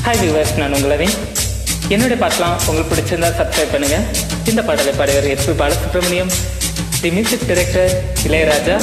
hi viewers நான் உங்களவின் என்னுடைய பாட்டெலாம் உங்களுக்கு பிடிச்சிருந்தா சப்ஸ்கிரைப் பண்ணுங்க இந்த பாடலை பாடியவர் S P Balasubrahmanyam the music director Ilaiyaraaja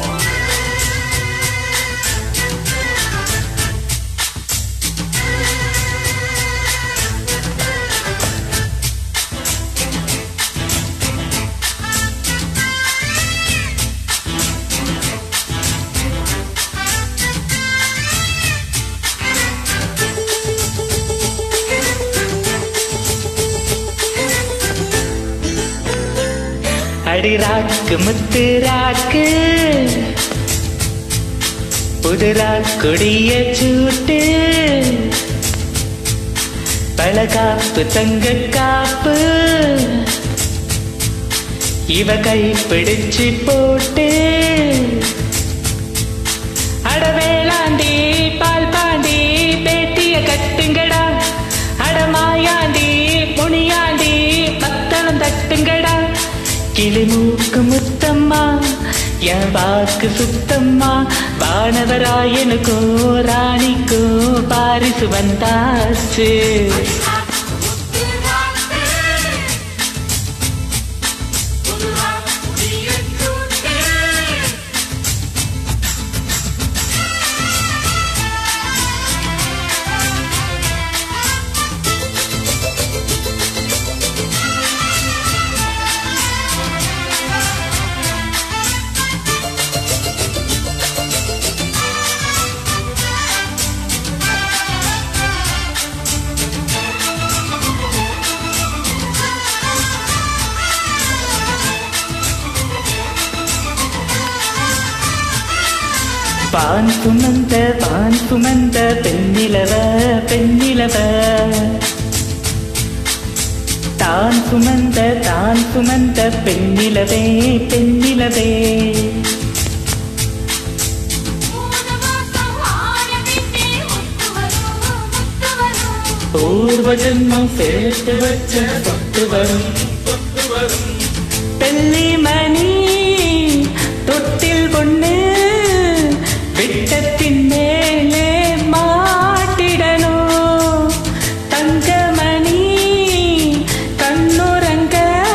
அடி ராக்கு முத்து ராக்கு புதுரா கொடிய சூட்டு பழகாப்பு தங்க காப்பு இவ கை பிடிச்சு போட்டு அடவேளாண்டி பால் பாண்டி பேட்டிய கட்டுங்கடா அடமாயாண்டி முனியாண்டி பத்தனம் தட்டுங்கடா கிளி மூக்கு முத்தம்மா என் வாக்கு சுத்தம்மா வானவராயனுக்கும் ராணிக்கும் பாரிசு வந்தாச்சு பான் சுமந்த பான் சுமந்த பெண்ணிலவ பெண்ணிலவ தான் சுமந்த தான் சுமந்த பெண்ணிலவே பெண்ணிலவே பூர்வ ஜென்மம் சேர்த்து வச்ச சொத்து வரும் பெள்ளி மணி தொட்டில் பொண்ணு விட்டத்தின் மேலே மாட்டிடணும் தங்கமணி கண்ணுரங்க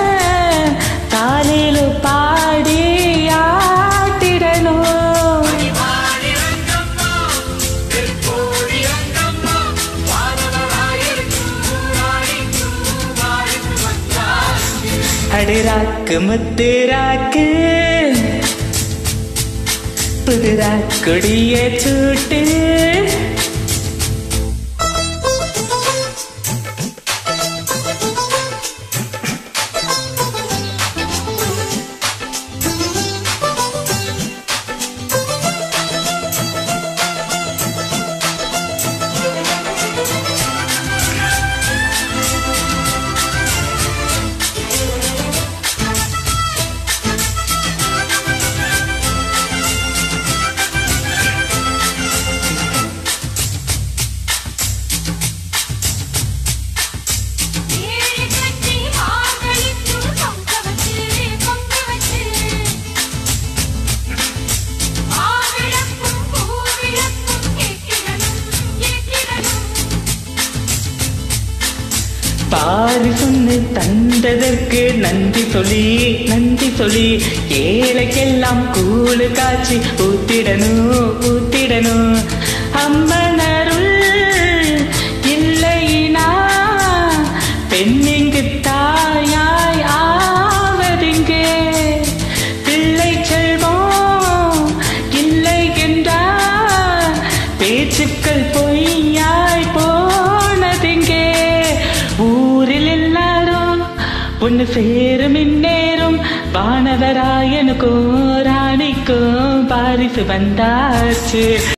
தாலிலு பாடி ஆட்டிடணும் அடிராக்கு முத்துராக்கு புதுரா கொடிய சூட்டு பாரி சொன்னு தந்ததற்கு நன்றி சொல்லி நன்றி சொல்லி ஏழைக்கெல்லாம் கூழு காய்ச்சி ஊத்திடணும் ஊத்திடணும் அம்மனருள் இல்லைனா பெண்ணிங்கு தாயாய் ஆவதிங்கே பிள்ளை செல்வம் இல்லை என்றார் பேச்சுக்கள் பொய்யாய் போனதிங்கே ஊரில் எல்லாரும் ஒன்று சேரும் இந்நேரம் வானவராயனுக்கும் ராணிக்கும் பாரிசு வந்தாச்சு